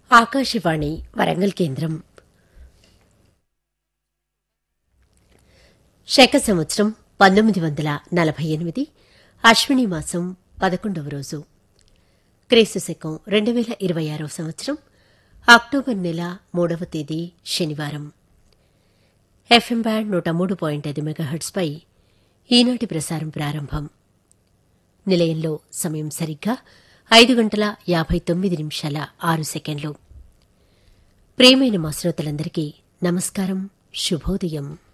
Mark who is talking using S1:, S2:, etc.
S1: ఆకాశవాణి వరంగల్ కేంద్రం శక సంవత్సరం పంతొమ్మిది వందల నలభై ఎనిమిది అశ్విని మాసం పదకొండవ రోజు క్రీస్తు శకం రెండు వేల ఇరవై ఆరవ సంవత్సరం అక్టోబర్ నెల మూడవ తేదీ శనివారం ఎఫ్ఎం బ్యాండ్ నూట మూడు పాయింట్ ఐదు మెగాహెట్స్పై ఈనాటి ప్రసారం ప్రారంభం నిలయంలో సమయం సరిగ్గా ఐదు గంటల యాభై తొమ్మిది నిమిషాల ఆరు సెకండ్లు ప్రేమైన మా శ్రోతలందరికీ నమస్కారం శుభోదయం